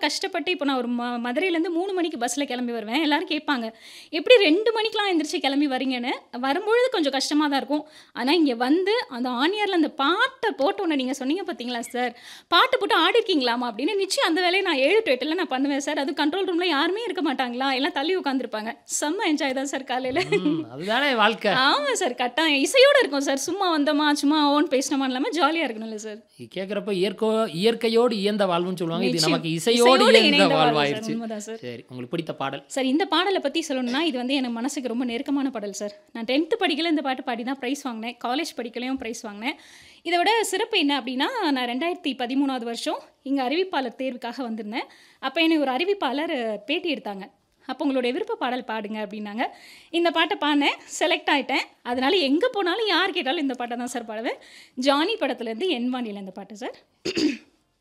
கஷ்டப்பட்டு இப்போ நான் ஒரு ம மதுரையிலேருந்து மூணு மணிக்கு பஸ்ஸில் கிளம்பி வருவேன் எல்லாரும் கேட்பாங்க எப்படி ரெண்டு மணிக்கெலாம் எந்திரிச்சு கிளம்பி வரீங்கன்னு வரும்பொழுது கொஞ்சம் கஷ்டமாக தான் இருக்கும் ஆனால் இங்கே வந்து அந்த ஆனியரில் அந்த பாட்டை போட்ட உடனே நீங்கள் சொன்னீங்க பார்த்தீங்களா சார் பாட்டு போட்டு ஆடிருக்கீங்களாமா அப்படின்னு நிச்சயம் அந்த வேலையை நான் ஏழு டு எட்டில் நான் பண்ணுவேன் சார் அது கண்ட்ரோல் ரூமில் யாருமே இருக்க மாட்டாங்களா எல்லாம் தள்ளி உட்காந்துருப்பாங்க செம்ம என்ஜாய் தான் சார் காலையில் ம், அதுதானே வாழ்க்கை ஆமாம் சார் கட்டாயம் இசையோடு இருக்கும் சார் சும்மா வந்தோமா சும்மா ஓன் பேசினோமா இல்லாமல் ஜாலியாக இருக்கணும்ல சார் கேட்குறப்ப இயற்கை இயற்கையோடு இயந்த வாழ்வுன்னு சொல்லுவாங்க இது நிச்சயம். நமக்கு இசையோடு இசையோடு இயந்த இணைந்த வாழ்வு சார், வாழ்வாயிருச்சு உண்மைதான் சார். சரி உங்களுக்கு பிடித்த பாடல் சார் இந்த பாடலை பற்றி சொல்லணும்னா இது வந்து எனக்கு மனசுக்கு ரொம்ப நெருக்கமான பாடல் சார் நான் டென்த்து படிக்கல இந்த பாட்டு பாடி தான் ப்ரைஸ் வாங்கினேன் காலேஜ் படிக்கலையும் ப்ரைஸ் வாங்கினேன் இதை விட சிறப்பு என்ன அப்படின்னா நான் ரெண்டாயிரத்தி பதிமூணாவது வருஷம் இங்கே அறிவிப்பாளர் தேர்வுக்காக வந்திருந்தேன் அப்போ என்னை ஒரு அறிவிப்பாளர் பேட்டி எடுத்தாங்க அப்போ உங்களுடைய விருப்ப பாடல் பாடுங்க அப்படின்னாங்க இந்த பாட்டை பாடினேன் செலக்ட் ஆகிட்டேன் அதனால எங்கே போனாலும் யார் கேட்டாலும் இந்த பாட்டை தான் சார் பாடுவேன் ஜானி படத்துலேருந்து என் வாண்டியில் இந்த பாட்டு சார்